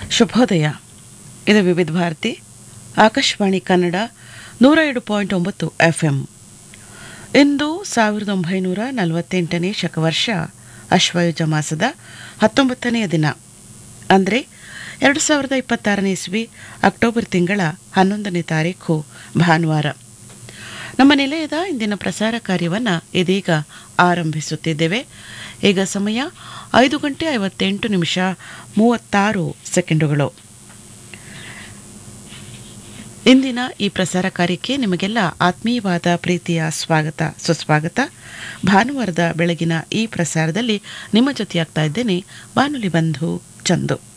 ಶುಭೋದಯ ಇದು ವಿವಿಧ ಭಾರತಿ ಆಕಾಶವಾಣಿ ಕನ್ನಡ ನೂರ ಎರಡು ಪಾಯಿಂಟ್ ಒಂಬತ್ತು ಎಫ್ ಎಂ ಇಂದು ಸಾವಿರದ ಒಂಬೈನೂರ ನಲವತ್ತೆಂಟನೇ ಶಕವರ್ಷ ಅಶ್ವಯುಜ ಮಾಸದ ಹತ್ತೊಂಬತ್ತನೆಯ ದಿನ ಅಂದರೆ ಎರಡು ಸಾವಿರದ ಇಪ್ಪತ್ತಾರನೇ ಇಸ್ವಿ ಅಕ್ಟೋಬರ್ ತಿಂಗಳ ಹನ್ನೊಂದನೇ ತಾರೀಖು ಭಾನುವಾರ ನಮ್ಮ ನಿಲಯದ ಇಂದಿನ ಪ್ರಸಾರ ಕಾರ್ಯವನ್ನು ಇದೀಗ ಆರಂಭಿಸುತ್ತಿದ್ದೇವೆ ಈಗ ಸಮಯ ಐದು ಗಂಟೆ ಐವತ್ತೆಂಟು ನಿಮಿಷ ಮೂವತ್ತಾರು ಸೆಕೆಂಡುಗಳು ಇಂದಿನ ಈ ಪ್ರಸಾರ ಕಾರ್ಯಕ್ಕೆ ನಿಮಗೆಲ್ಲ ಆತ್ಮೀಯವಾದ ಪ್ರೀತಿಯ ಸ್ವಾಗತ ಸುಸ್ವಾಗತ ಭಾನುವಾರದ ಬೆಳಗಿನ ಈ ಪ್ರಸಾರದಲ್ಲಿ ನಿಮ್ಮ ಜೊತೆಯಾಗ್ತಾ ಇದ್ದೇನೆ ಬಾನುಲಿ ಬಂಧು ಚಂದು